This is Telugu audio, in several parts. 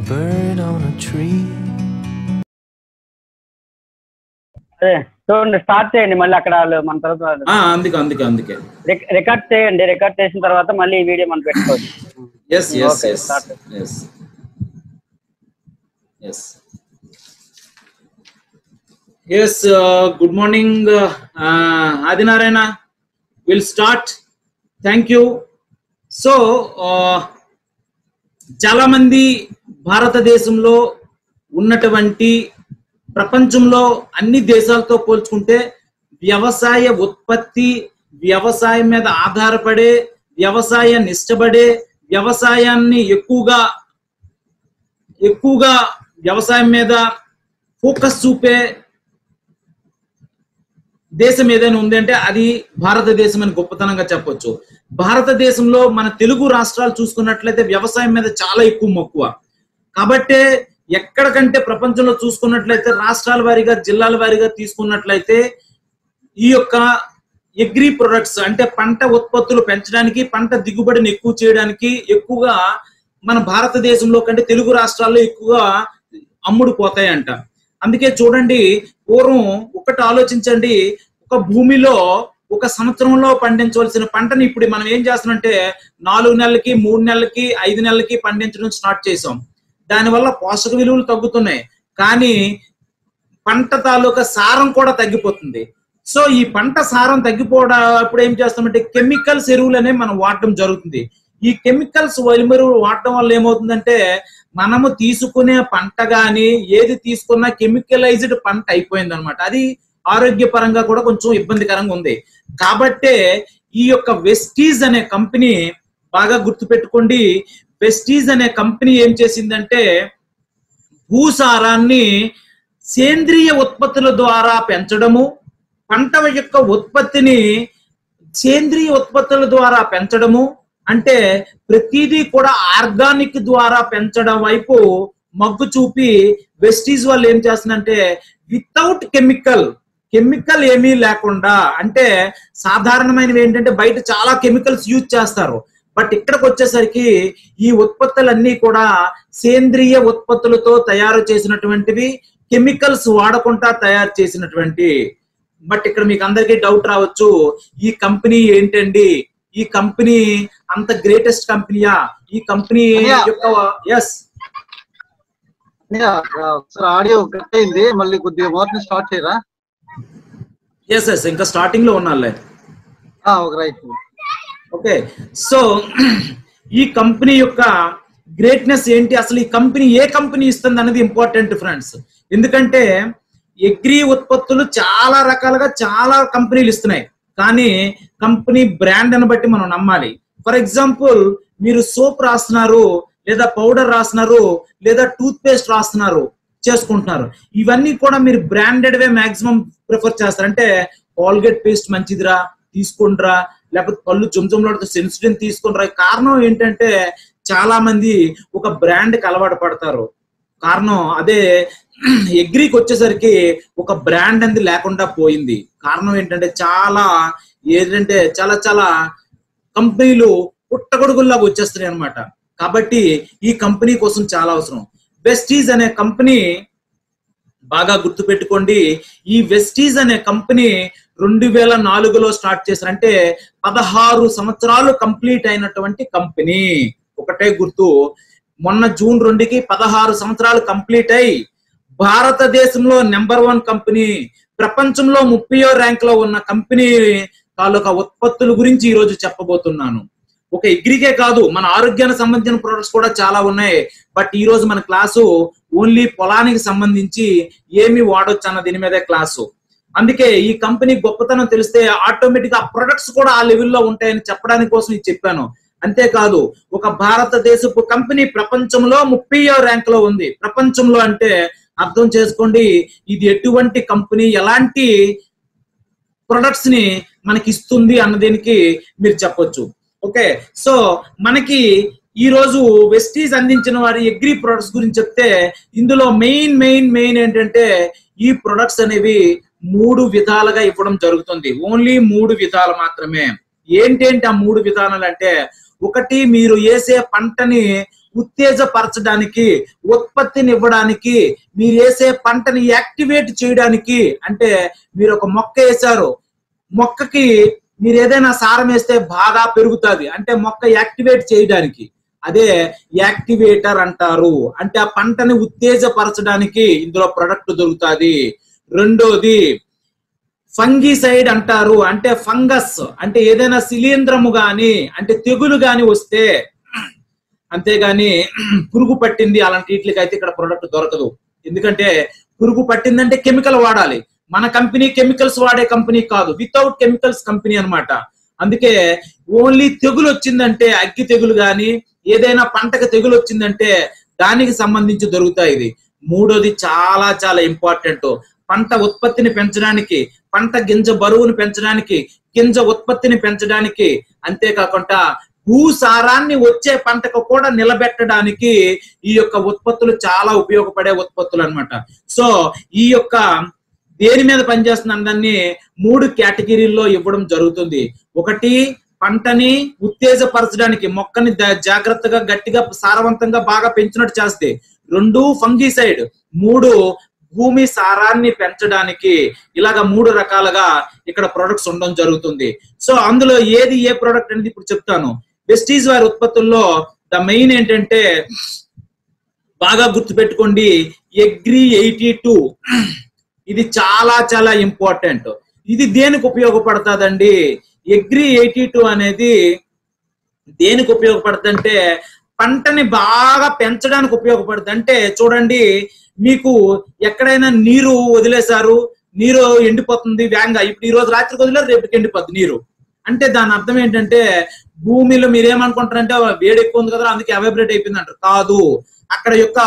bird on a tree. అదే చూడండి స్టార్ట్ చేయండి మళ్ళీ అక్కడ వాళ్ళు మన తర్వాత ఆ, అందుకే అందుకే అందుకే రిక- రికార్డ్ చేయండి రికార్డ్ చేసిన తర్వాత మళ్ళీ ఈ వీడియో మనం పెట్టుకోవచ్చు yes yes Okay, yes start. Yes yes yes good morning Adinarayana will start thank you so చాలా మంది భారతదేశంలో ఉన్నటువంటి ప్రపంచంలో అన్ని దేశాలతో పోల్చుకుంటే వ్యవసాయ ఉత్పత్తి వ్యవసాయం మీద ఆధారపడే వ్యవసాయ నిష్టపడే వ్యవసాయాన్ని ఎక్కువగా ఎక్కువగా వ్యవసాయం మీద ఫోకస్ చూపే దేశం ఏదైనా ఉంది అంటే అది భారతదేశం అని గొప్పతనంగా చెప్పొచ్చు భారతదేశంలో మన తెలుగు రాష్ట్రాలు చూసుకున్నట్లయితే వ్యవసాయం మీద చాలా ఎక్కువ మక్కువ కాబట్టే ఎక్కడికంటే ప్రపంచంలో చూసుకున్నట్లయితే రాష్ట్రాల వారీగా జిల్లాల వారీగా తీసుకున్నట్లయితే ఈ యొక్క అగ్రి ప్రొడక్ట్స్ అంటే పంట ఉత్పత్తులు పెంచడానికి పంట దిగుబడిని ఎక్కువ చేయడానికి ఎక్కువగా మన భారతదేశంలో కంటే తెలుగు రాష్ట్రాల్లో ఎక్కువగా అమ్ముడు పోతాయంట అందుకే చూడండి పూర్వం ఒకటి ఆలోచించండి ఒక భూమిలో ఒక సంవత్సరంలో పండించవలసిన పంటని ఇప్పుడు మనం ఏం చేస్తున్నామంటే నాలుగు నెలలకి మూడు నెలలకి ఐదు నెలలకి పండించడం స్టార్ట్ చేసాం దానివల్ల పోషక విలువలు తగ్గుతున్నాయి కానీ పంట తాలూకా సారం కూడా తగ్గిపోతుంది సో ఈ పంట సారం తగ్గిపోవడం అప్పుడు ఏం చేస్తామంటే కెమికల్స్ ఎరువులు అనేవి మనం వాడటం జరుగుతుంది ఈ కెమికల్స్ ఎరువులు వాడటం వల్ల ఏమవుతుందంటే మనము తీసుకునే పంట గాని ఏది తీసుకున్నా కెమికలైజ్డ్ పంట అయిపోయింది అనమాట అది ఆరోగ్యపరంగా కూడా కొంచెం ఇబ్బందికరంగా ఉంది కాబట్టే ఈ యొక్క వెస్టీజ్ అనే కంపెనీ బాగా గుర్తుపెట్టుకోండి వెస్టీజ్ అనే కంపెనీ ఏం చేసిందంటే భూసారాన్ని సేంద్రియ ఉత్పత్తుల ద్వారా పెంచడము పంట యొక్క ఉత్పత్తిని సేంద్రియ ఉత్పత్తుల ద్వారా పెంచడము అంటే ప్రతిదీ కూడా ఆర్గానిక్ ద్వారా పెంచడం వైపు మగ్గు చూపి వెస్టీజ్ వాళ్ళు ఏం చేస్తుందంటే వితౌట్ కెమికల్ కెమికల్ ఏమీ లేకుండా అంటే సాధారణమైనవి ఏంటంటే బయట చాలా కెమికల్స్ యూజ్ చేస్తారు బట్ ఇక్కడికి వచ్చేసరికి ఈ ఉత్పత్తులన్నీ కూడా సేంద్రియ ఉత్పత్తులతో తయారు చేసినటువంటివి కెమికల్స్ వాడకుండా తయారు చేసినటువంటి బట్ ఇక్కడ మీకు అందరికీ డౌట్ రావచ్చు ఈ కంపెనీ ఏంటండి ఈ కంపెనీ అంత గ్రేటెస్ట్ కంపెనీయా ఈ కంపెనీ అయ్యా. యొక్క ఎస్ అన్నయ్య, ఆ, ఒకసారి ఆడియో కట్ అయింది మళ్ళీ కొద్దిగా మొదటి స్టార్ట్ చేయరా ఎస్ ఎస్ ఇంకా స్టార్టింగ్ లో ఉన్నాలే ఆ, ఒక రైట్ ఓకే సో ఈ కంపెనీ యొక్క గ్రేట్నెస్ ఏంటి అసలు ఈ కంపెనీ ఏ కంపెనీ ఇస్తుంది అనేది ఇంపార్టెంట్ ఫ్రెండ్స్ ఎందుకంటే అగ్రి ఉత్పత్తులు చాలా రకాలుగా చాలా కంపెనీలు ఇస్తున్నాయి కానీ కంపెనీ బ్రాండ్ అని బట్టి మనం నమ్మాలి ఫర్ ఎగ్జాంపుల్ మీరు సోప్ రాస్తున్నారు లేదా పౌడర్ రాస్తున్నారు లేదా టూత్ పేస్ట్ రాస్తున్నారు చేసుకుంటున్నారు ఇవన్నీ కూడా మీరు బ్రాండెడ్ వే మాక్సిమం ప్రిఫర్ చేస్తారు అంటే కాల్గేట్ పేస్ట్ మంచిదిరా తీసుకుంటారా లేకపోతే పళ్ళు జుమ్జుమ్లాడుతూ సెన్సిటివ్ తీసుకుంటారా కారణం ఏంటంటే చాలా మంది ఒక బ్రాండ్ కి అలవాటు పడతారు కారణం అదే ఎగ్రీకి వచ్చేసరికి ఒక బ్రాండ్ అనేది లేకుండా పోయింది కారణం ఏంటంటే చాలా ఏంటంటే చాలా చాలా కంపెనీలు పుట్టగొడుగుల్లాగా వచ్చేస్తున్నాయి అనమాట కాబట్టి ఈ కంపెనీ కోసం చాలా అవసరం వెస్టీజ్ అనే కంపెనీ బాగా గుర్తుపెట్టుకోండి ఈ వెస్టీజ్ అనే కంపెనీ రెండు వేల నాలుగులో స్టార్ట్ చేశారు అంటే పదహారు సంవత్సరాలు కంప్లీట్ అయినటువంటి కంపెనీ ఒకటే గుర్తు మొన్న జూన్ రెండుకి పదహారు సంవత్సరాలు కంప్లీట్ అయి భారతదేశంలో నెంబర్ వన్ కంపెనీ ప్రపంచంలో ముప్పయో ర్యాంక్ లో ఉన్న కంపెనీ తాలూకా ఉత్పత్తుల గురించి ఈ రోజు చెప్పబోతున్నాను ఒక ఎగ్రికే కాదు మన ఆరోగ్యానికి సంబంధించిన ప్రొడక్ట్స్ కూడా చాలా ఉన్నాయి బట్ ఈ రోజు మన క్లాసు ఓన్లీ పొలానికి సంబంధించి ఏమి వాడొచ్చు అన్న దీని మీదే క్లాసు అందుకే ఈ కంపెనీ గొప్పతనం తెలిస్తే ఆటోమేటిక్ ఆ ప్రొడక్ట్స్ కూడా ఆ లెవెల్లో ఉంటాయని చెప్పడానికి కోసం ఇది చెప్పాను అంతేకాదు ఒక భారతదేశపు కంపెనీ ప్రపంచంలో ముప్పయో ర్యాంక్ లో ఉంది ప్రపంచంలో అంటే అర్థం చేసుకోండి ఇది ఎటువంటి కంపెనీ ఎలాంటి ప్రొడక్ట్స్ ని మనకి ఇస్తుంది అన్న దీనికి మీరు చెప్పొచ్చు ఓకే సో మనకి ఈ రోజు వెస్టీజ్ అందించిన వారి అగ్రి ప్రొడక్ట్స్ గురించి చెప్తే ఇందులో మెయిన్ మెయిన్ మెయిన్ ఏంటంటే ఈ ప్రొడక్ట్స్ అనేవి మూడు విధాలుగా ఇవ్వడం జరుగుతుంది ఓన్లీ మూడు విధాలు మాత్రమే ఏంటేంటి ఆ మూడు విధానాలు అంటే ఒకటి మీరు వేసే పంటని ఉత్తేజపరచడానికి ఉత్పత్తిని ఇవ్వడానికి మీరు వేసే పంటని యాక్టివేట్ చేయడానికి అంటే మీరు ఒక మొక్క వేశారు మొక్కకి మీరు ఏదైనా సారం వేస్తే బాగా పెరుగుతుంది అంటే మొక్క యాక్టివేట్ చేయడానికి అదే యాక్టివేటర్ అంటారు అంటే ఆ పంటని ఉత్తేజపరచడానికి ఇందులో ప్రొడక్ట్ దొరుకుతుంది రెండోది ఫంగిసైడ్ అంటారు అంటే ఫంగస్ అంటే ఏదైనా శిలీంధ్రము గాని అంటే తెగులు గాని వస్తే అంతేగాని పురుగు పట్టింది అలాంటి వీటికి అయితే ఇక్కడ ప్రొడక్ట్ దొరకదు ఎందుకంటే పురుగు పట్టిందంటే కెమికల్ వాడాలి మన కంపెనీ కెమికల్స్ వాడే కంపెనీ కాదు వితౌట్ కెమికల్స్ కంపెనీ అన్నమాట అందుకే ఓన్లీ తెగులు వచ్చిందంటే అగ్గి తెగులు గాని ఏదైనా పంటకు తెగులు వచ్చిందంటే దానికి సంబంధించి దొరుకుతాయి ఇది మూడోది చాలా చాలా ఇంపార్టెంట్ పంట ఉత్పత్తిని పెంచడానికి పంట గింజ బరువును పెంచడానికి గింజ ఉత్పత్తిని పెంచడానికి అంతేకాకుండా భూసారాన్ని వచ్చే పంటకు కూడా నిలబెట్టడానికి ఈ యొక్క ఉత్పత్తులు చాలా ఉపయోగపడే ఉత్పత్తులు అన్నమాట సో ఈ యొక్క దేని మీద పనిచేస్తున్న దాన్ని మూడు కేటగిరీల్లో ఇవ్వడం జరుగుతుంది ఒకటి పంటని ఉత్తేజపరచడానికి మొక్కని ద- జాగ్రత్తగా గట్టిగా సారవంతంగా బాగా పెంచినట్టు చేస్తే రెండు ఫంగిసైడ్ మూడు భూమి సారాన్ని పెంచడానికి ఇలాగ మూడు రకాలుగా ఇక్కడ ప్రొడక్ట్స్ ఉండడం జరుగుతుంది సో అందులో ఏది ఏ ప్రొడక్ట్ అనేది ఇప్పుడు చెప్తాను వెస్టీజ్ వారి ఉత్పత్తుల్లో ద మెయిన్ ఏంటంటే బాగా గుర్తుపెట్టుకోండి ఎగ్రీ ఎయిటీ టూ ఇది చాలా చాలా ఇంపార్టెంట్ ఇది దేనికి ఉపయోగపడుతుందండి ఎగ్రీ ఎయిటీ టూ అనేది దేనికి ఉపయోగపడుతుందంటే పంటని బాగా పెంచడానికి ఉపయోగపడుతుంది అంటే చూడండి మీకు ఎక్కడైనా నీరు వదిలేశారు నీరు ఎండిపోతుంది వేగంగా ఇప్పుడు ఈ రోజు రాత్రికి వదిలేరు రేపుకి ఎండిపోతుంది నీరు అంటే దాని అర్థం ఏంటంటే భూమిలో మీరేమనుకుంటారంటే వేడి ఎక్కువ ఉంది కదా అందుకే అవైబ్రేట్ అయిపోయింది అంటారు కాదు అక్కడ యొక్క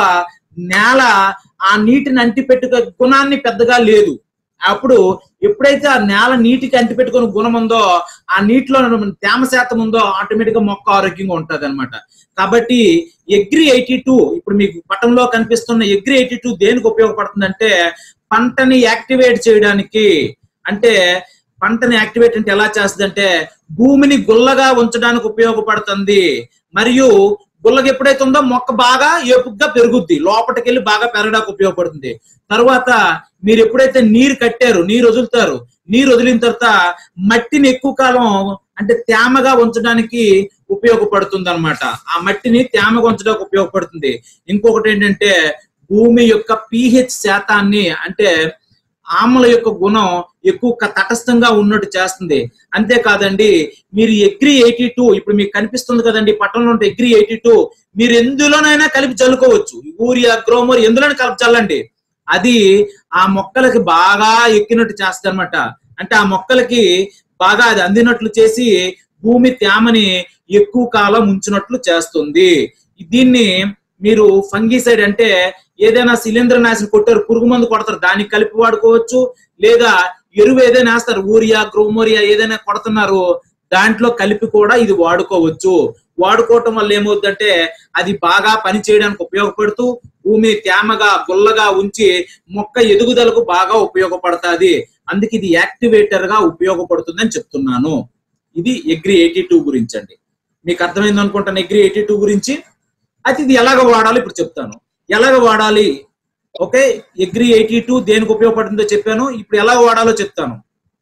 నేల ఆ నీటిని అంటిపెట్టుకునే గుణాన్ని పెద్దగా లేదు అప్పుడు ఎప్పుడైతే ఆ నేల నీటికి అంటిపెట్టుకునే గుణం ఉందో ఆ నీటిలో తేమ శాతం ఉందో ఆటోమేటిక్ గా మొక్క ఆరోగ్యంగా ఉంటది అనమాట కాబట్టి ఎగ్రి ఎయిటీ టూ ఇప్పుడు మీకు పటంలో కనిపిస్తున్న ఎగ్రి ఎయిటీ టూ దేనికి ఉపయోగపడుతుందంటే పంటని యాక్టివేట్ చేయడానికి అంటే పంటని యాక్టివేట్ అంటే ఎలా చేస్తుందంటే భూమిని గుల్లగా ఉంచడానికి ఉపయోగపడుతుంది మరియు గుల్లగా ఎప్పుడైతే ఉందో మొక్క బాగా ఏపుగ్గా పెరుగుద్ది లోపలికి వెళ్ళి బాగా పెరగడానికి ఉపయోగపడుతుంది తర్వాత మీరు ఎప్పుడైతే నీరు కట్టారు నీరు వదులుతారు నీరు వదిలిన తర్వాత మట్టిని ఎక్కువ కాలం అంటే తేమగా ఉంచడానికి ఉపయోగపడుతుంది అనమాట ఆ మట్టిని తేమగా ఉంచడానికి ఉపయోగపడుతుంది ఇంకొకటి ఏంటంటే భూమి యొక్క పిహెచ్ శాతాన్ని అంటే ఆమ్ల యొక్క గుణం ఎక్కువ క- తటస్థంగా ఉన్నట్టు చేస్తుంది అంతేకాదండి మీరు ఎగ్రి ఎయిటీ టూ ఇప్పుడు మీకు కనిపిస్తుంది కదండి పట్టణంలో ఉంటే ఎగ్రి ఎయిటీ టూ మీరు ఎందులోనైనా కలిపి చల్లుకోవచ్చు యూరియా గ్రోమర్ ఎందులోనే కలిపి చల్లండి అది ఆ మొక్కలకి బాగా ఎక్కినట్టు చేస్తుంది అనమాట అంటే ఆ మొక్కలకి బాగా అది అందినట్లు చేసి భూమి తేమని ఎక్కువ కాలం ఉంచినట్లు చేస్తుంది దీన్ని మీరు ఫంగిసైడ్ అంటే ఏదైనా శిలీంద్ర నాశనం కొట్టారు పురుగు మందు కొడతారు దానికి కలిపి వాడుకోవచ్చు లేదా ఎరువు ఏదైనా వేస్తారు ఊరియా గ్రోమోరియా ఏదైనా కొడుతున్నారు దాంట్లో కలిపి కూడా ఇది వాడుకోవచ్చు వాడుకోవటం వల్ల ఏమవుతుందంటే అది బాగా పని చేయడానికి ఉపయోగపడుతూ భూమి తేమగా గుల్లగా ఉంచి మొక్క ఎదుగుదలకు బాగా ఉపయోగపడుతుంది అందుకే ఇది యాక్టివేటర్ గా ఉపయోగపడుతుంది అని చెప్తున్నాను ఇది ఎగ్రి ఎయిటీ టూ గురించి అండి మీకు అర్థమైంది అనుకుంటాను ఎగ్రి ఎయిటీ టూ గురించి అయితే ఇది ఎలాగ వాడాలి ఇప్పుడు చెప్తాను ఎలాగ వాడాలి ఓకే ఎగ్రి ఎయిటీ టూ దేనికి ఉపయోగపడుతుందో చెప్పాను ఇప్పుడు ఎలా వాడాలో చెప్తాను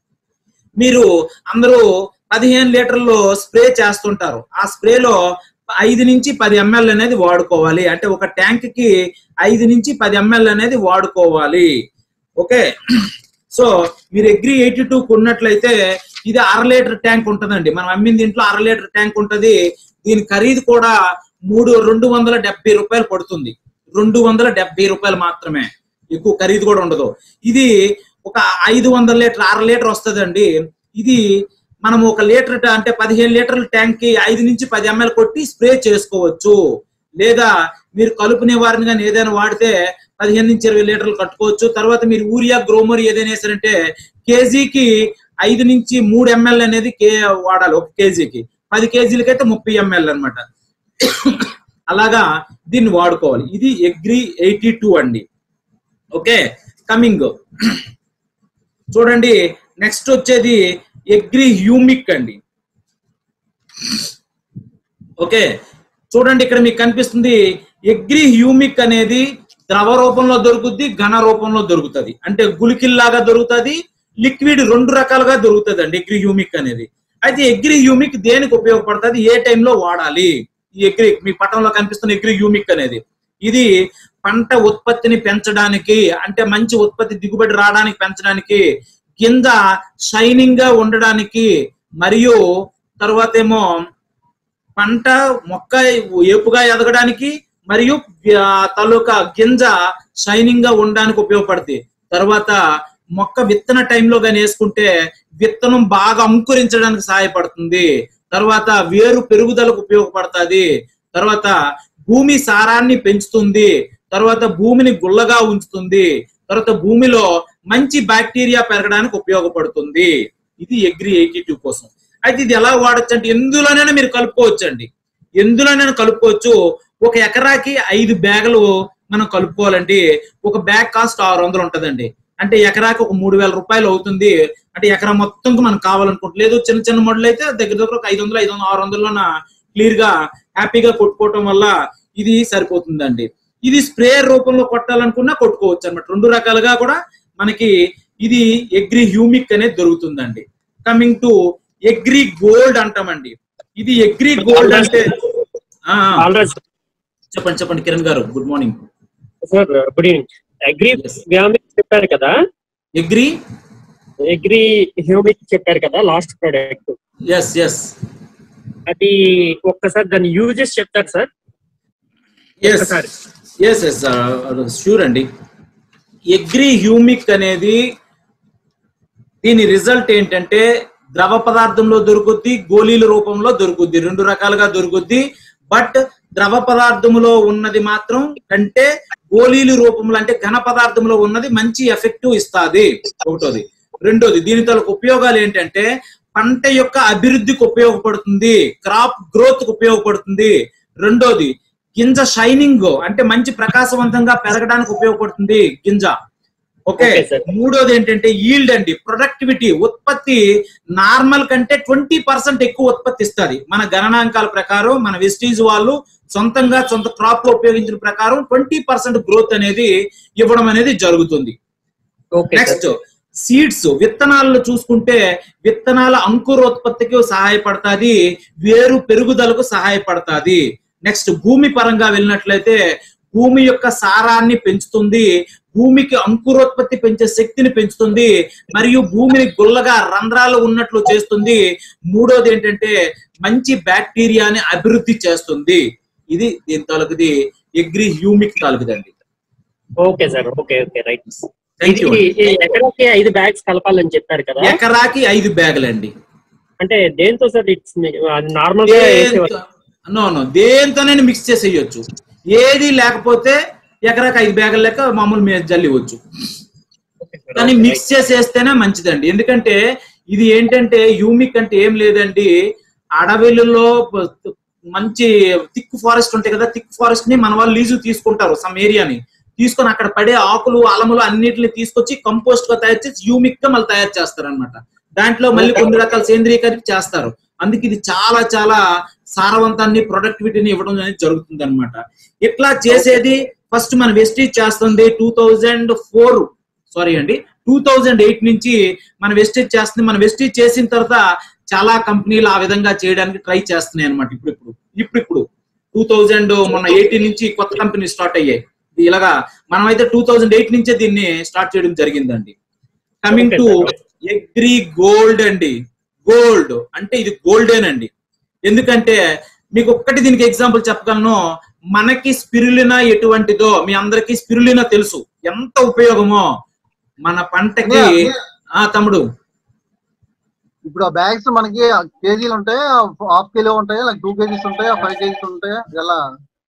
మీరు అందరూ పదిహేను లీటర్లు స్ప్రే చేస్తుంటారు ఆ స్ప్రేలో ఐదు నుంచి పది ఎంఎల్ అనేది వాడుకోవాలి అంటే ఒక ట్యాంక్ కి ఐదు నుంచి పది ఎంఎల్ అనేది వాడుకోవాలి ఓకే సో మీరు ఎగ్రి ఎయిటీ టూ కొన్నట్లయితే ఇది అర లీటర్ ట్యాంక్ ఉంటుందండి మనం అమ్మిన దీంట్లో అర లీటర్ ట్యాంక్ ఉంటది దీని ఖరీదు కూడా మూడు రెండు వందల డెబ్బై రూపాయలు పడుతుంది రెండు వందల డెబ్బై రూపాయలు మాత్రమే ఎక్కువ ఖరీదు కూడా ఉండదు ఇది ఒక ఐదు వందల లీటర్ అర లీటర్ వస్తుందండి ఇది మనం ఒక లీటర్ ట- అంటే పదిహేను లీటర్ల ట్యాంక్ కి ఐదు నుంచి పది ఎంఎల్ కొట్టి స్ప్రే చేసుకోవచ్చు లేదా మీరు కలుపు నివారణ కానీ ఏదైనా వాడితే పదిహేను నుంచి ఇరవై లీటర్లు కట్టుకోవచ్చు తర్వాత మీరు యూరియా గ్రోమర్ ఏదైనా వేసారంటే కేజీకి ఐదు నుంచి మూడు ఎంఎల్ అనేది కే వాడాలి ఒక కేజీకి పది కేజీలకైతే ముప్పై ఎంఎల్ అన్నమాట అలాగా దీన్ని వాడుకోవాలి ఇది ఎగ్రి ఎయిటీ టూ అండి ఓకే కమింగ్ చూడండి నెక్స్ట్ వచ్చేది ఎగ్రి హ్యూమిక్ అండి ఓకే చూడండి ఇక్కడ మీకు కనిపిస్తుంది ఎగ్రి హ్యూమిక్ అనేది ద్రవ రూపంలో దొరుకుద్ది ఘన రూపంలో దొరుకుతుంది అంటే గులికిల్లాగా దొరుకుతుంది లిక్విడ్ రెండు రకాలుగా దొరుకుతుంది అండి ఎగ్రి హ్యూమిక్ అనేది అయితే ఎగ్రి హ్యూమిక్ దేనికి ఉపయోగపడుతుంది ఏ టైంలో వాడాలి ఈ ఎగ్రి మీ పటంలో కనిపిస్తున్న ఎగ్రి హ్యూమిక్ అనేది ఇది పంట ఉత్పత్తిని పెంచడానికి అంటే మంచి ఉత్పత్తి దిగుబడి రావడానికి పెంచడానికి కింద షైనింగ్ గా ఉండడానికి మరియు తర్వాత ఏమో పంట మొక్క ఏపుగా ఎదగడానికి మరియు ఆ, తాలూకా గింజ షైనింగ్ గా ఉండడానికి ఉపయోగపడుతుంది తర్వాత మొక్క విత్తన టైంలో కానీ వేసుకుంటే విత్తనం బాగా అంకురించడానికి సహాయపడుతుంది తర్వాత వేరు పెరుగుదలకు ఉపయోగపడుతుంది తర్వాత భూమి సారాన్ని పెంచుతుంది తర్వాత భూమిని గుల్లగా ఉంచుతుంది తర్వాత భూమిలో మంచి బ్యాక్టీరియా పెరగడానికి ఉపయోగపడుతుంది ఇది ఎగ్రి ఎయిటీ టూ కోసం అయితే ఇది ఎలా వాడచ్చు అంటే ఎందులోనైనా మీరు కలుపుకోవచ్చు అండి ఎందులోనైనా కలుపుకోవచ్చు ఒక ఎకరాకి ఐదు బ్యాగులు మనం కలుపుకోవాలండి ఒక బ్యాగ్ కాస్ట్ ఆరు వందలు ఉంటదండి అంటే ఎకరాకి ఒక మూడు వేల రూపాయలు అవుతుంది అంటే ఎకరా మొత్తంకి మనకు కావాలనుకుంటే లేదు చిన్న చిన్న మోడల్ అయితే దగ్గర దగ్గర ఒక ఐదు వందలు ఐదు వందలు ఆరు వందలలోన క్లియర్ గా హ్యాపీగా కొట్టుకోవటం వల్ల ఇది సరిపోతుందండి ఇది స్ప్రేయర్ రూపంలో కొట్టాలనుకున్నా కొట్టుకోవచ్చు అన్నమాట రెండు రకాలుగా కూడా మనకి ఇది ఎగ్రి హ్యూమిక్ అనేది దొరుకుతుందండి కమింగ్ టు ఎగ్రి గోల్డ్ అంటామండి ఇది ఎగ్రి గోల్డ్ అంటే ఆ, ఆ, ఆల్రెడీ చెప్పండి చెప్పండి కిరణ్ గారు good morning sir good evening Agri Yes. Humic చెప్పారు కదా ఎగ్రి అగ్రి హ్యూమిక్ చెప్పారు కదా లాస్ట్ ప్రోడక్ట్ ఎస్ ఎస్ అది ఒక్కసారి దాని యూజెస్ చెప్తారు సార్ ఎస్ ఒకసారి. ఎస్ ఎస్ షూర్ అండి ఎగ్రి హ్యూమిక్ అనేది దీని రిజల్ట్ ఏంటంటే ద్రవ పదార్థంలో దొరుకుద్ది గోళీల రూపంలో దొరుకుద్ది రెండు రకాలుగా దొరుకుద్ది బట్ ద్రవ పదార్థంలో ఉన్నది మాత్రం కంటే గోళీల రూపంలో అంటే ఘన పదార్థంలో ఉన్నది మంచి ఎఫెక్టివ్ ఇస్తాది ఒకటోది రెండోది దీని తాలూకు ఉపయోగాలు ఏంటంటే పంట యొక్క అభివృద్ధికి ఉపయోగపడుతుంది క్రాప్ గ్రోత్ కు ఉపయోగపడుతుంది రెండోది గింజ షైనింగ్ అంటే మంచి ప్రకాశవంతంగా పెరగడానికి ఉపయోగపడుతుంది గింజ ఓకే Okay, sir. మూడోది ఏంటంటే ఈల్డ్ అండి ప్రొడక్టివిటీ ఉత్పత్తి నార్మల్ కంటే ట్వంటీ పర్సెంట్ ఎక్కువ ఉత్పత్తి ఇస్తుంది మన గణనాంకాల ప్రకారం మన వెస్టీజ్ వాళ్ళు సొంతంగా సొంత క్రాప్ లో ఉపయోగించిన ప్రకారం ట్వంటీ పర్సెంట్ గ్రోత్ అనేది ఇవ్వడం అనేది జరుగుతుంది ఓకే నెక్స్ట్ సీడ్స్ విత్తనాలను చూసుకుంటే విత్తనాల అంకురోత్పత్తికి సహాయపడుతుంది వేరు పెరుగుదలకు సహాయపడుతుంది నెక్స్ట్ భూమి పరంగా వెళ్ళినట్లయితే భూమి యొక్క సారాన్ని పెంచుతుంది భూమికి అంకురోత్పత్తి పెంచే శక్తిని పెంచుతుంది మరియు భూమిని గుల్లగా రంధ్రాలు ఉన్నట్లు చేస్తుంది మూడోది ఏంటంటే మంచి బ్యాక్టీరియాని అభివృద్ధి చేస్తుంది ఇది దీని తాలూకుది ఎగ్రి హ్యూమిక్ తాలూకుదండి okay sir okay okay right thank you ఇది ఎకరాకి ఐదు బ్యాగ్స్ కలపాలని చెప్పారు కదా ఎకరాకి ఐదు బ్యాగులండి అంటే దేంతో సార్ ఇట్స్ నార్మల్ గా వేసేవారు నో నో దేంతోనైనా మిక్స్ చేసేయచ్చు ఏది లేకపోతే ఎకరాకి ఐదు బ్యాగుల లెక్క మామూలు మీద జల్లివచ్చు కానీ మిక్స్ చేసేస్తేనే మంచిదండి ఎందుకంటే ఇది ఏంటంటే యూమిక్ అంటే ఏం లేదండి అడవిలలో ప- మంచి థిక్ ఫారెస్ట్ ఉంటాయి కదా థిక్ ఫారెస్ట్ ని మన వాళ్ళు లీజు తీసుకుంటారు సమ్ ఏరియాని తీసుకొని అక్కడ పడే ఆకులు అలములు అన్నిటిని తీసుకొచ్చి కంపోస్ట్ గా తయారు చేసి యూమిక్ గా మళ్ళీ తయారు చేస్తారు అనమాట దాంట్లో మళ్ళీ కొన్ని రకాల సేంద్రీకరణ చేస్తారు అందుకే ఇది చాలా చాలా సారవంతాన్ని ప్రొడక్టివిటీని ఇవ్వడం అనేది జరుగుతుంది అనమాట ఇట్లా చేసేది ఫస్ట్ మన వెస్టీజ్ చేస్తుంది టూ థౌజండ్ ఫోర్ సారీ అండి టూ థౌజండ్ ఎయిట్ నుంచి మన వెస్టేజ్ చేస్తుంది మన వెస్టేజ్ చేసిన తర్వాత చాలా కంపెనీలు ఆ విధంగా చేయడానికి ట్రై చేస్తున్నాయి అనమాట ఇప్పుడు ఇప్పుడు ఇప్పుడు ఇప్పుడు టూ థౌజండ్ మొన్న ఎయిటీన్ నుంచి కొత్త కంపెనీ స్టార్ట్ అయ్యాయి ఇది ఇలాగా మనమైతే టూ థౌజండ్ ఎయిట్ నుంచే దీన్ని స్టార్ట్ చేయడం జరిగిందండి coming Okay, to sir. Agri gold అండి గోల్డ్ అంటే ఇది గోల్డేనండి ఎందుకంటే మీకు ఒక్కటి దీనికి ఎగ్జాంపుల్ చెప్పగలను మనకి స్పిరులినా ఎటువంటిదో మీ అందరికి స్పిరులినా తెలుసు ఎంత ఉపయోగమో మన పంటకి ఆ తమ్ముడు ఇప్పుడు ఆ బ్యాగ్స్ మనకి కేజీలు ఉంటాయి హాఫ్ కిలో ఉంటాయి లైక్ టూ కేజీస్ ఉంటాయి ఫైవ్ కేజీస్ ఉంటాయి ఎలా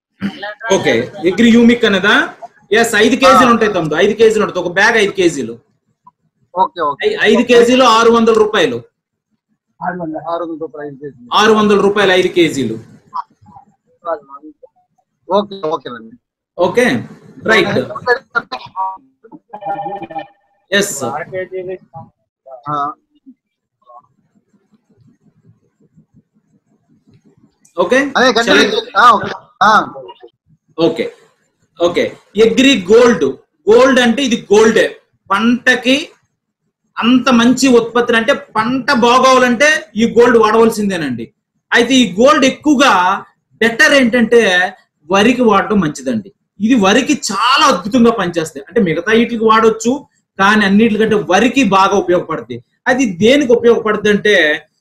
ఓకే ఎగ్రి యూమిక్ అనేదా ఎస్ ఐదు కేజీలు ఉంటాయి తమ్ముడు ఐదు కేజీలు ఉంటుంది ఒక బ్యాగ్ ఐదు కేజీలు ఓకే ఓకే ఐ- ఐదు కేజీలు ఆరు వందల రూపాయలు ఆరు వందల రూపాయలు ఐదు కేజీలు ఆరు వందల రూపాయలు ఐదు కేజీలు ఓకే ఓకే అండి ఓకే రైట్ ఎస్ ఓకే అదే కంటిన్యూ ఆ, ఓకే. ఆ, okay okay Agri gold gold అంటే ఇది గోల్డే పంటకి అంత మంచి ఉత్పత్తి అంటే పంట బాగోవాలంటే ఈ గోల్డ్ వాడవలసిందేనండి అయితే ఈ గోల్డ్ ఎక్కువగా బెటర్ ఏంటంటే వరికి వాడడం మంచిదండి ఇది వరికి చాలా అద్భుతంగా పనిచేస్తాయి అంటే మిగతా వీటికి వాడొచ్చు కానీ అన్నిటికంటే వరికి బాగా ఉపయోగపడుతుంది అది దేనికి ఉపయోగపడుతుంది అంటే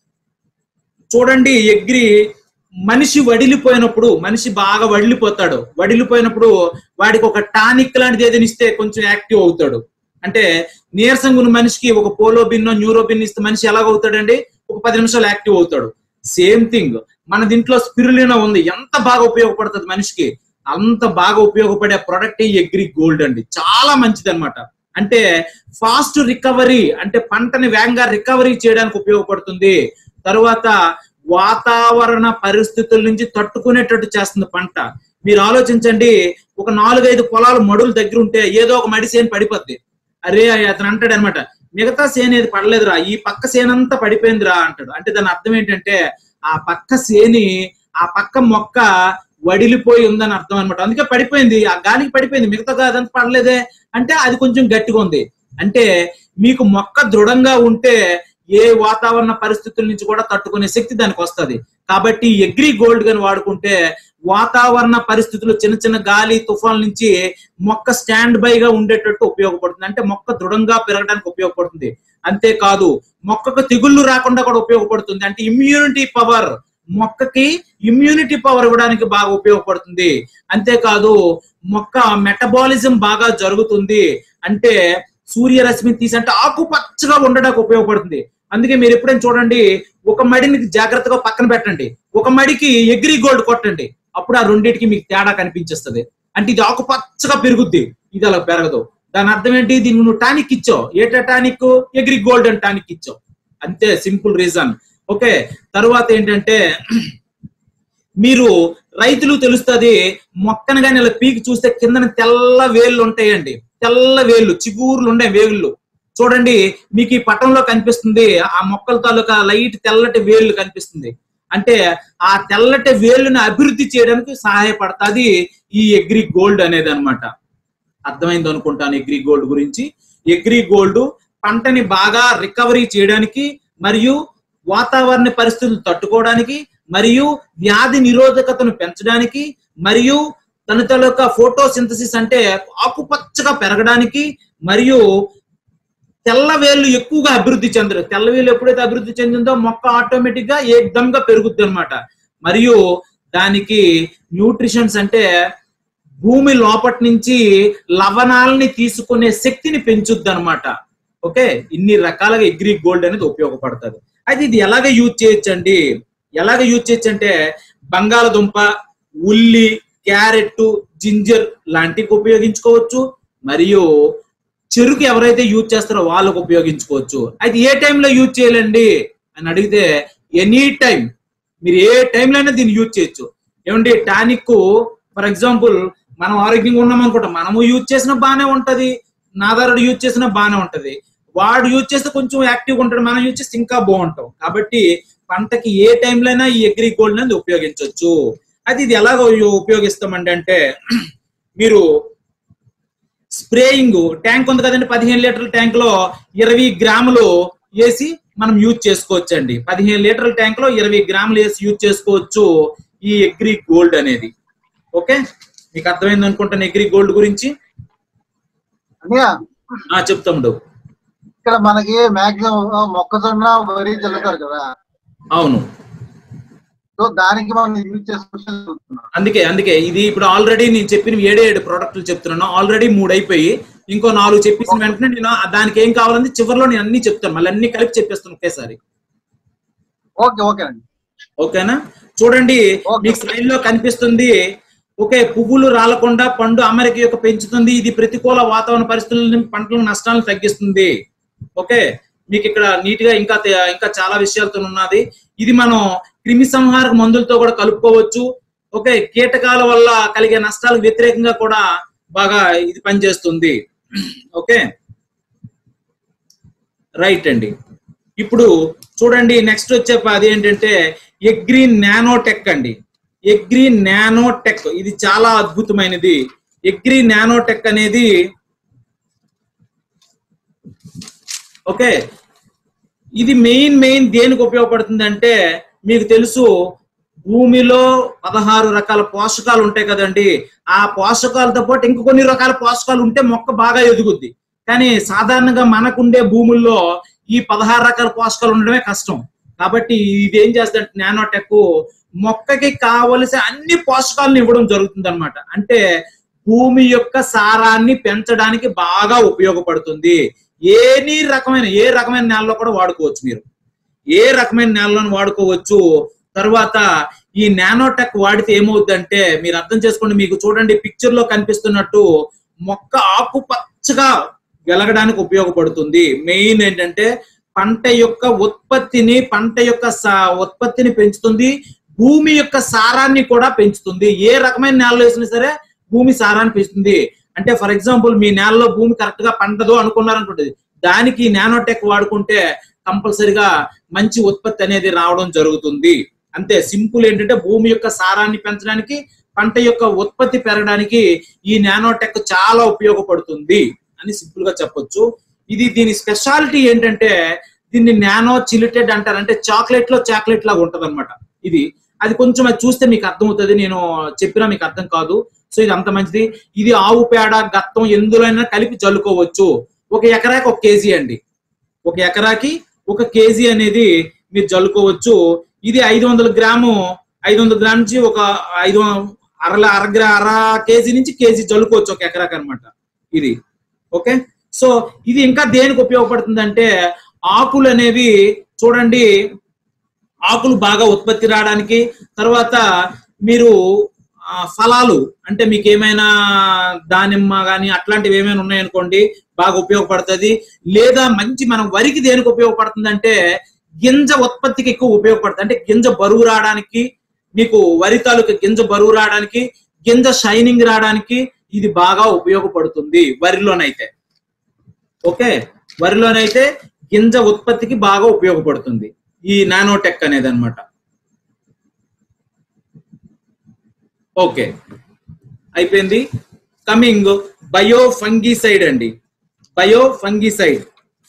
చూడండి ఎగ్రి మనిషి వడిలిపోయినప్పుడు మనిషి బాగా వడిలిపోతాడు వడిలిపోయినప్పుడు వాడికి ఒక టానిక్ లాంటిది ఏదైనా ఇస్తే కొంచెం యాక్టివ్ అవుతాడు అంటే నీరసంగా ఉన్న మనిషికి ఒక పోలో బిన్నో న్యూరో బిన్ ఇస్తే మనిషి ఎలాగవుతాడండి ఒక పది నిమిషాలు యాక్టివ్ అవుతాడు సేమ్ థింగ్ మన దీంట్లో స్పిరులినా ఉంది ఎంత బాగా ఉపయోగపడుతుంది మనిషికి అంత బాగా ఉపయోగపడే ప్రొడక్ట్ ఈ ఎగ్రి గోల్డ్ అండి చాలా మంచిది అనమాట అంటే ఫాస్ట్ రికవరీ అంటే పంటని వేగంగా రికవరీ చేయడానికి ఉపయోగపడుతుంది తరువాత వాతావరణ పరిస్థితుల నుంచి తట్టుకునేటట్టు చేస్తుంది పంట మీరు ఆలోచించండి ఒక నాలుగైదు పొలాలు మడులు దగ్గర ఉంటే ఏదో ఒక మడి సేను పడిపోద్ది అరే అతను అంటాడు అనమాట మిగతా సేను ఏది పడలేదురా ఈ పక్క సేనంతా పడిపోయిందిరా అంటాడు అంటే దాని అర్థం ఏంటంటే ఆ పక్క సేని ఆ పక్క మొక్క వడిలిపోయి ఉందని అర్థం అనమాట అందుకే పడిపోయింది ఆ గాలికి పడిపోయింది మిగతా అదంతా పడలేదే అంటే అది కొంచెం గట్టిగా ఉంది అంటే మీకు మొక్క దృఢంగా ఉంటే ఏ వాతావరణ పరిస్థితుల నుంచి కూడా తట్టుకునే శక్తి దానికి వస్తది కాబట్టి ఎగ్రి గోల్డ్ గాని వాడుకుంటే వాతావరణ పరిస్థితులు చిన్న చిన్న గాలి తుఫాన్ నుంచి మొక్క స్టాండ్ బై గా ఉండేటట్టు ఉపయోగపడుతుంది అంటే మొక్క దృఢంగా పెరగడానికి ఉపయోగపడుతుంది అంతేకాదు మొక్కకు తెగుళ్ళు రాకుండా కూడా ఉపయోగపడుతుంది అంటే ఇమ్యూనిటీ పవర్ మొక్కకి ఇమ్యూనిటీ పవర్ ఇవ్వడానికి బాగా ఉపయోగపడుతుంది అంతేకాదు మొక్క మెటబాలిజం బాగా జరుగుతుంది అంటే సూర్యరశ్మి తీసి అంటే ఆకుపచ్చగా ఉండడానికి ఉపయోగపడుతుంది అందుకే మీరు ఎప్పుడైనా చూడండి ఒక మడిని జాగ్రత్తగా పక్కన పెట్టండి ఒక మడికి ఎగ్రి గోల్డ్ కొట్టండి అప్పుడు ఆ రెండింటికి మీకు తేడా కనిపించేస్తుంది అంటే ఇది ఆకుపచ్చగా పెరుగుద్ది ఇది అలా పెరగదు దాని అర్థం ఏంటి దీన్ని నువ్వు టానిక్ ఇచ్చావు ఏట టానిక్ ఎగ్రి గోల్డ్ అని టానిక్ ఇచ్చావు అంతే సింపుల్ రీజన్ ఓకే తరువాత ఏంటంటే మీరు రైతులు తెలుస్తుంది మొక్కను కానీ ఇలా పీకి చూస్తే కిందన తెల్ల వేళ్ళు ఉంటాయండి తెల్ల వేళ్ళు చిగుర్లు ఉండే వేళ్ళు చూడండి మీకు ఈ పటంలో కనిపిస్తుంది ఆ మొక్కల తాలూకా లైట్ తెల్లటి వేళ్ళు కనిపిస్తుంది అంటే ఆ తెల్లటి వేళ్ళని అభివృద్ధి చేయడానికి సహాయపడుతుంది ఈ ఎగ్రి గోల్డ్ అనేది అనమాట అర్థమైంది అనుకుంటాను ఎగ్రి గోల్డ్ గురించి ఎగ్రి గోల్డ్ పంటని బాగా రికవరీ చేయడానికి మరియు వాతావరణ పరిస్థితులు తట్టుకోవడానికి మరియు వ్యాధి నిరోధకతను పెంచడానికి మరియు తన తాలూకా ఫోటోసింథసిస్ అంటే ఆకుపచ్చగా పెరగడానికి మరియు తెల్ల వేళ్ళు ఎక్కువగా అభివృద్ధి చెందరు తెల్ల వేలు ఎప్పుడైతే అభివృద్ధి చెందిందో మొక్క ఆటోమేటిక్ గా ఏకదంగా పెరుగుద్ది అనమాట మరియు దానికి న్యూట్రిషన్స్ అంటే భూమి లోపటి నుంచి లవణాలని తీసుకునే శక్తిని పెంచుద్ది అనమాట ఓకే ఇన్ని రకాలుగా ఎగ్రీ గోల్డ్ అనేది ఉపయోగపడుతుంది అయితే ఇది ఎలాగ యూజ్ చేయొచ్చండి ఎలాగ యూజ్ చేయొచ్చు అంటే బంగాళదుంప ఉల్లి క్యారెట్ జింజర్ లాంటివి ఉపయోగించుకోవచ్చు మరియు చెరుకు ఎవరైతే యూజ్ చేస్తారో వాళ్ళకు ఉపయోగించుకోవచ్చు అయితే ఏ టైంలో యూజ్ చేయాలండి అని అడిగితే ఎనీ టైం మీరు ఏ టైంలో అయినా దీన్ని యూజ్ చేయొచ్చు ఏమండి టానిక్ ఫర్ ఎగ్జాంపుల్ మనం ఆరోగ్యంగా ఉన్నాం అనుకుంటాం మనము యూజ్ చేసినా బాగానే ఉంటది నాదారుడు యూజ్ చేసినా బాగానే ఉంటది వాడు యూజ్ చేస్తే కొంచెం యాక్టివ్గా ఉంటాడు మనం యూజ్ చేస్తే ఇంకా బాగుంటాం కాబట్టి పంటకి ఏ టైంలో అయినా ఈ అగ్రి గోల్డ్ అనేది ఉపయోగించవచ్చు అది ఇది ఎలాగ ఉపయోగిస్తామండి అంటే మీరు స్ప్రేయింగ్ ట్యాంక్ ఉంది కదండి పదిహేను లీటర్ల ట్యాంక్ లో ఇరవై గ్రాములు వేసి మనం యూజ్ చేసుకోవచ్చు అండి పదిహేను లీటర్ల ట్యాంక్ లో ఇరవై గ్రాములు వేసి యూజ్ చేసుకోవచ్చు ఈ ఎగ్రి గోల్డ్ అనేది ఓకే మీకు అర్థమైంది అనుకుంటాను ఎగ్రి గోల్డ్ గురించి అన్నయ్య ఆ చెప్తాము ఇక్కడ మనకి మాక్సిమం మొక్కజొన్న వరి చల్లుతారు కదా అవును సో దానికి మనం యూజ్ చేసుకోవచ్చు అందుకే అందుకే ఇది ఇప్పుడు ఆల్రెడీ నేను చెప్పిన ఏడే ఏడు ప్రోడక్ట్లు చెప్తున్నాను ఆల్రెడీ మూడు అయిపోయి ఇంకో నాలుగు చెప్పేసిన వెంటనే నేను ఆ- దానికి ఏం కావాలని చివరిలో నేను అన్ని చెప్తాను మళ్ళీ అన్ని కలిపి చెప్పేస్తాను ఒకేసారి ఓకే ఓకే అండి ఓకేనా చూడండి Okay. మీకు స్లైడ్ లో కనిపిస్తుంది ఓకే పువ్వులు రాలకుండా పండు అమరిక యొక్క పెంచుతుంది ఇది ప్రతికూల వాతావరణ పరిస్థితులను పంటల నష్టాలను తగ్గిస్తుంది ఓకే మీకు ఇక్కడ నీట్ గా ఇంకా తె- ఇంకా చాలా విషయాలతో ఉన్నది ఇది మనం క్రిమి సంహారక మందులతో కూడా కలుపుకోవచ్చు ఓకే కీటకాల వల్ల కలిగే నష్టాలకు వ్యతిరేకంగా కూడా బాగా ఇది పనిచేస్తుంది ఓకే రైట్ అండి ఇప్పుడు చూడండి నెక్స్ట్ వచ్చే ప- అది ఏంటంటే ఎగ్రీ నానోటెక్ అండి ఎగ్రీ నానోటెక్ ఇది చాలా అద్భుతమైనది ఎగ్రీ నానోటెక్ అనేది ఓకే ఇది మెయిన్ మెయిన్ దేనికి ఉపయోగపడుతుంది అంటే మీకు తెలుసు భూమిలో పదహారు రకాల పోషకాలు ఉంటాయి కదండి ఆ పోషకాలతో పాటు ఇంక కొన్ని రకాల పోషకాలు ఉంటే మొక్క బాగా ఎదుగుద్ది కానీ సాధారణంగా మనకుండే భూముల్లో ఈ పదహారు రకాల పోషకాలు ఉండడమే కష్టం కాబట్టి ఇది ఏం చేస్తుందంటే నానోటెక్ మొక్కకి కావలసిన అన్ని పోషకాలను ఇవ్వడం జరుగుతుంది అనమాట అంటే భూమి యొక్క సారాన్ని పెంచడానికి బాగా ఉపయోగపడుతుంది ఏనీ రకమైన ఏ రకమైన నేలలో కూడా వాడుకోవచ్చు మీరు ఏ రకమైన నేలలోనూ వాడుకోవచ్చు తర్వాత ఈ నానోటెక్ వాడితే ఏమవుద్దంటే మీరు అర్థం చేసుకోండి మీకు చూడండి పిక్చర్ లో కనిపిస్తున్నట్టు మొక్క ఆకుపచ్చగా వెలగడానికి ఉపయోగపడుతుంది మెయిన్ ఏంటంటే పంట యొక్క ఉత్పత్తిని పంట యొక్క సా- ఉత్పత్తిని పెంచుతుంది భూమి యొక్క సారాన్ని కూడా పెంచుతుంది ఏ రకమైన నేలలో వేసినా సరే భూమి సారాన్ని పెంచుతుంది అంటే ఫర్ ఎగ్జాంపుల్ మీ నేలలో భూమి కరెక్ట్ గా పండదు అనుకున్నారనుకుంటుంది దానికి నానోటెక్ వాడుకుంటే కంపల్సరిగా మంచి ఉత్పత్తి అనేది రావడం జరుగుతుంది అంతే సింపుల్ ఏంటంటే భూమి యొక్క సారాన్ని పెంచడానికి పంట యొక్క ఉత్పత్తి పెరగడానికి ఈ నానోటెక్ చాలా ఉపయోగపడుతుంది అని సింపుల్ గా చెప్పొచ్చు ఇది దీని స్పెషాలిటీ ఏంటంటే దీన్ని నానో చిలిటెడ్ అంటారు అంటే చాక్లెట్ లో చాక్లెట్ లాగా ఉంటది ఇది అది కొంచెం అది చూస్తే మీకు అర్థమవుతుంది నేను చెప్పినా మీకు అర్థం కాదు సో ఇది అంత మంచిది ఇది ఆవు పేడ గత్తం ఎందులోనైనా కలిపి చల్లుకోవచ్చు ఒక ఎకరాకి ఒక కేజీ అండి ఒక ఎకరాకి ఒక కేజీ అనేది మీరు జల్లుకోవచ్చు ఇది ఐదు వందల గ్రాము ఐదు వందల గ్రామ్ నుంచి ఒక ఐదు అర అర గ్రా అర కేజీ నుంచి కేజీ జల్లుకోవచ్చు ఒక ఎకరాకి అన్నమాట ఇది ఓకే సో ఇది ఇంకా దేనికి ఉపయోగపడుతుంది అంటే ఆకులు అనేవి చూడండి ఆకులు బాగా ఉత్పత్తి రావడానికి తర్వాత మీరు ఆ, ఫలాలు అంటే మీకు ఏమైనా దానిమ్మ కానీ అట్లాంటివి ఏమైనా ఉన్నాయనుకోండి బాగా ఉపయోగపడుతుంది లేదా మంచి మనం వరికి దేనికి ఉపయోగపడుతుంది అంటే గింజ ఉత్పత్తికి ఎక్కువ ఉపయోగపడుతుంది అంటే గింజ బరువు రావడానికి మీకు వరి తాలూకు గింజ బరువు రావడానికి గింజ షైనింగ్ రావడానికి ఇది బాగా ఉపయోగపడుతుంది వరిలోనైతే ఓకే వరిలోనైతే గింజ ఉత్పత్తికి బాగా ఉపయోగపడుతుంది ఈ నానోటెక్ అనేది అనమాట ఓకే అయిపోయింది కమింగ్ బయో ఫంగిసైడ్ అండి బయో ఫంగిసైడ్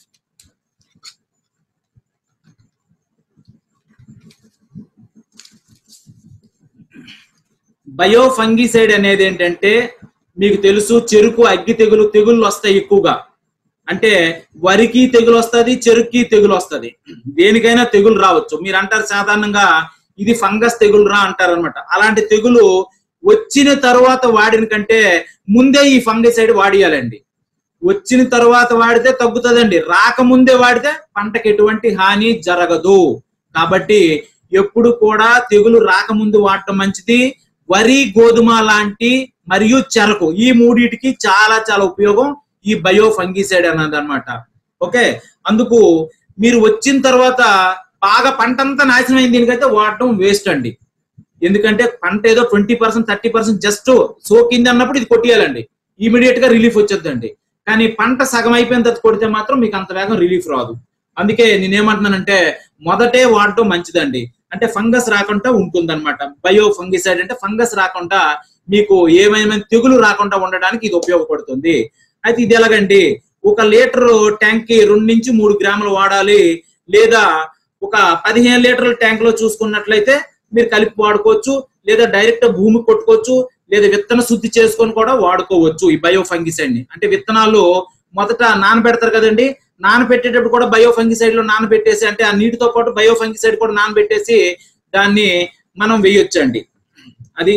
బయో ఫంగిసైడ్ అనేది ఏంటంటే మీకు తెలుసు చెరుకు అగ్గి తెగులు తెగుళ్ళు వస్తాయి ఎక్కువగా అంటే వరికి తెగులు వస్తుంది చెరుక్కి తెగులు వస్తుంది దేనికైనా తెగులు రావచ్చు మీరు అంటారు సాధారణంగా ఇది ఫంగస్ తెగులు రా అంటారు అనమాట అలాంటి తెగులు వచ్చిన తర్వాత వాడిన కంటే ముందే ఈ ఫంగిసైడ్ వాడియాలండి వచ్చిన తర్వాత వాడితే తగ్గుతుందండి రాకముందే వాడితే పంటకి ఎటువంటి హాని జరగదు కాబట్టి ఎప్పుడు కూడా తెగులు రాకముందు వాడటం మంచిది వరి గోధుమ లాంటి మరియు చెరకు ఈ మూడిటికి చాలా చాలా ఉపయోగం ఈ బయో ఫంగిసైడ్ అన్నది అనమాట ఓకే అందుకు మీరు వచ్చిన తర్వాత బాగా పంట అంతా నాశనం అయింది దీనికైతే వాడటం వేస్ట్ అండి ఎందుకంటే పంట ఏదో twenty percent thirty percent just సోకింది అన్నప్పుడు ఇది కొట్టియాలండి ఇమీడియట్ గా రిలీఫ్ వచ్చేద్దండి కానీ పంట సగం అయిపోయిన తర్వాత కొడితే మాత్రం మీకు అంత వేగం రిలీఫ్ రాదు అందుకే నేనేమంటున్నానంటే మొదటే వాడటం మంచిదండి అంటే ఫంగస్ రాకుండా ఉంటుందన్నమాట బయో ఫంగిసైడ్ అంటే ఫంగస్ రాకుండా మీకు ఏమైనా తెగులు రాకుండా ఉండడానికి ఇది ఉపయోగపడుతుంది అయితే ఇది ఎలాగండి ఒక లీటర్ ట్యాంక్ కి రెండు నుంచి మూడు గ్రాములు వాడాలి లేదా ఒక పదిహేను లీటర్ల ట్యాంక్ లో చూసుకున్నట్లయితే మీరు కలిపి వాడుకోవచ్చు లేదా డైరెక్ట్ భూమి కొట్టుకోవచ్చు లేదా విత్తన శుద్ధి చేసుకొని కూడా వాడుకోవచ్చు ఈ బయో ఫంగిసైడ్ ని అంటే విత్తనాలు మొదట నానబెడతారు కదండి నానబెట్టేటప్పుడు కూడా బయో ఫంగిసైడ్ లో నానబెట్టేసి అంటే ఆ నీటితో పాటు బయో ఫంగిసైడ్ కూడా నానబెట్టేసి దాన్ని మనం వేయొచ్చండి అది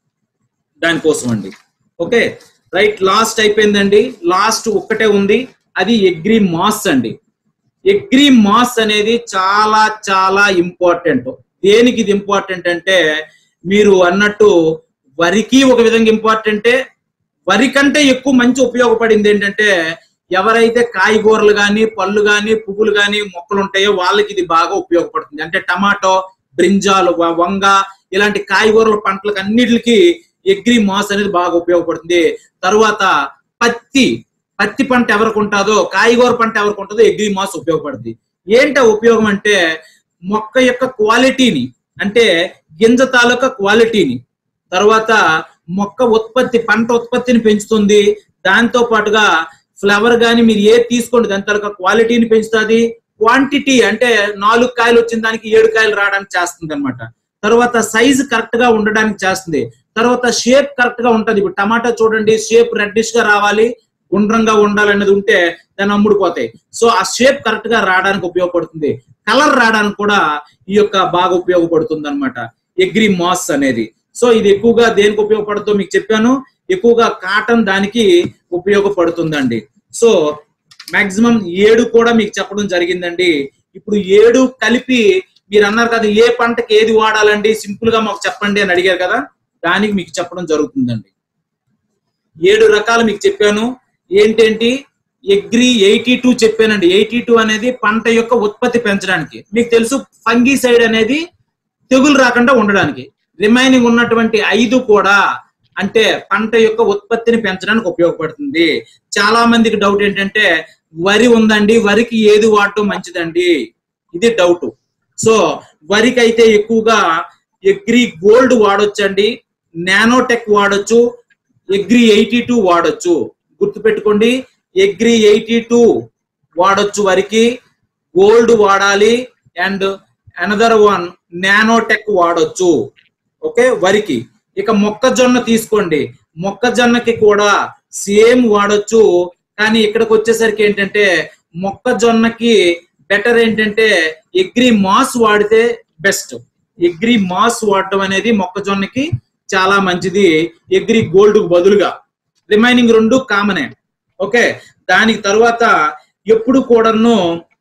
దానికోసం అండి ఓకే రైట్ లాస్ట్ అయిపోయిందండి లాస్ట్ ఒక్కటే ఉంది అది ఎగ్రీ మాస్ అండి ఎగ్రీ మాస్ అనేది చాలా చాలా ఇంపార్టెంట్ దేనికి ఇది ఇంపార్టెంట్ అంటే మీరు అన్నట్టు వరికి ఒక విధంగా ఇంపార్టెంటే వరి కంటే ఎక్కువ మంచి ఉపయోగపడింది ఏంటంటే ఎవరైతే కాయగూరలు కానీ పళ్ళు కానీ పువ్వులు కానీ మొక్కలు ఉంటాయో వాళ్ళకి ఇది బాగా ఉపయోగపడుతుంది అంటే టమాటో బ్రింజాలు వ- వంగ ఇలాంటి కాయగూరల పంటలకు అన్నిటికి ఎగ్రీ మాస్ అనేది బాగా ఉపయోగపడుతుంది తరువాత పత్తి పత్తి పంట ఎవరికి ఉంటుందో కాయగూర పంట ఎవరికి ఉంటుందో ఎగ్రీ మాస్ ఉపయోగపడుతుంది ఏంట ఉపయోగం అంటే మొక్క యొక్క క్వాలిటీని అంటే గింజ తాలూకా క్వాలిటీని తర్వాత మొక్క ఉత్పత్తి పంట ఉత్పత్తిని పెంచుతుంది దాంతో పాటుగా ఫ్లవర్ గాని మీరు ఏది తీసుకోండి దాని తాలూకా క్వాలిటీని పెంచుతుంది క్వాంటిటీ అంటే నాలుగు కాయలు వచ్చిన దానికి ఏడు కాయలు రావడానికి చేస్తుంది అనమాట తర్వాత సైజ్ కరెక్ట్ గా ఉండడానికి చేస్తుంది తర్వాత షేప్ కరెక్ట్ గా ఉంటది ఇప్పుడు టమాటా చూడండి షేప్ రెడ్డిష్ గా రావాలి గుండ్రంగా ఉండాలనేది ఉంటే దాన్ని అమ్ముడుపోతాయి సో ఆ షేప్ కరెక్ట్ గా రావడానికి ఉపయోగపడుతుంది కలర్ రావడానికి కూడా ఈ యొక్క బాగా ఉపయోగపడుతుంది అనమాట ఎగ్రి మాస్ అనేది సో ఇది ఎక్కువగా దేనికి ఉపయోగపడుతుందో మీకు చెప్పాను ఎక్కువగా కాటన్ దానికి ఉపయోగపడుతుందండి సో మాక్సిమం ఏడు కూడా మీకు చెప్పడం జరిగిందండి ఇప్పుడు ఏడు కలిపి మీరు అన్నారు కదా ఏ పంటకి ఏది వాడాలండి సింపుల్ గా మాకు చెప్పండి అని అడిగారు కదా దానికి మీకు చెప్పడం జరుగుతుందండి ఏడు రకాలు మీకు చెప్పాను ఏంటేంటి ఎగ్రి ఎయిటీ టూ చెప్పానండి ఎయిటీ టూ అనేది పంట యొక్క ఉత్పత్తి పెంచడానికి మీకు తెలుసు ఫంగీ సైడ్ అనేది తెగులు రాకుండా ఉండడానికి రిమైనింగ్ ఉన్నటువంటి ఐదు కూడా అంటే పంట యొక్క ఉత్పత్తిని పెంచడానికి ఉపయోగపడుతుంది చాలా మందికి డౌట్ ఏంటంటే వరి ఉందండి వరికి ఏది వాడటం మంచిదండి ఇది డౌట్ సో వరికి అయితే ఎక్కువగా ఎగ్రి గోల్డ్ వాడొచ్చండి నానోటెక్ వాడొచ్చు ఎగ్రి ఎయిటీ టూ వాడొచ్చు గుర్తుపెట్టుకోండి ఎగ్రి ఎయిటీ టూ వాడొచ్చు వరికి గోల్డ్ వాడాలి అండ్ అనదర్ వన్ నానోటెక్ వాడొచ్చు ఓకే వరికి ఇక మొక్కజొన్న తీసుకోండి మొక్కజొన్నకి కూడా సేమ్ వాడొచ్చు కానీ ఇక్కడికి వచ్చేసరికి ఏంటంటే మొక్కజొన్నకి బెటర్ ఏంటంటే ఎగ్రి మాస్ వాడితే బెస్ట్ ఎగ్రి మాస్ వాడటం అనేది మొక్కజొన్నకి చాలా మంచిది ఎగ్రి గోల్డ్ బదులుగా రిమైనింగ్ రెండు కామనే ఓకే దానికి తర్వాత ఎప్పుడు కూడాను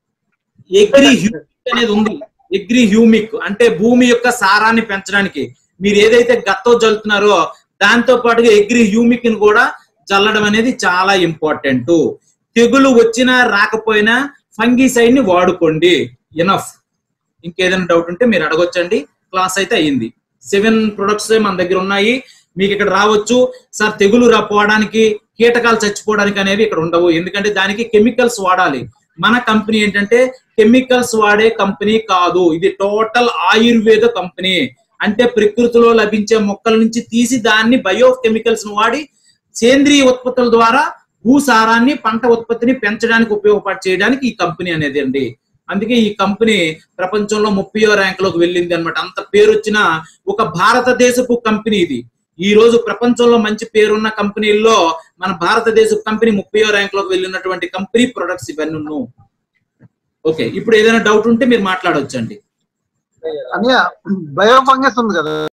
ఎగ్రి హ్యూమిక్ అనేది ఉంది ఎగ్రి హ్యూమిక్ అంటే భూమి యొక్క సారాన్ని పెంచడానికి మీరు ఏదైతే గత్తో జల్లుతున్నారో దాంతో పాటుగా ఎగ్రి హ్యూమిక్ ని కూడా జల్లడం అనేది చాలా ఇంపార్టెంట్ తెగులు వచ్చినా రాకపోయినా ఫంగిసైడ్ ని వాడుకోండి ఎనఫ్ ఇంకేదైనా డౌట్ ఉంటే మీరు అడగొచ్చండి క్లాస్ అయితే అయ్యింది సెవెన్ ప్రొడక్ట్స్ మన దగ్గర ఉన్నాయి మీకు ఇక్కడ రావచ్చు సార్ తెగులు రాపోవడానికి కీటకాలు చచ్చిపోవడానికి అనేవి ఇక్కడ ఉండవు ఎందుకంటే దానికి కెమికల్స్ వాడాలి మన కంపెనీ ఏంటంటే కెమికల్స్ వాడే కంపెనీ కాదు ఇది టోటల్ ఆయుర్వేద కంపెనీ అంటే ప్రకృతిలో లభించే మొక్కల నుంచి తీసి దాన్ని బయో కెమికల్స్ వాడి సేంద్రియ ఉత్పత్తుల ద్వారా భూసారాన్ని పంట ఉత్పత్తిని పెంచడానికి ఉపయోగపడి చేయడానికి ఈ కంపెనీ అనేది అండి అందుకే ఈ కంపెనీ ప్రపంచంలో ముప్పయో ర్యాంక్ లోకి వెళ్ళింది అనమాట అంత పేరు వచ్చిన ఒక భారతదేశపు కంపెనీ ఇది ఈ రోజు ప్రపంచంలో మంచి పేరున్న కంపెనీల్లో మన భారతదేశ కంపెనీ ముప్పయో ర్యాంక్ లోకి వెళ్ళినటువంటి కంపెనీ ప్రొడక్ట్స్ ఇవన్నీ ఓకే ఇప్పుడు ఏదైనా డౌట్ ఉంటే మీరు మాట్లాడొచ్చండి అని బయో ఫంగస్ ఉంది కదా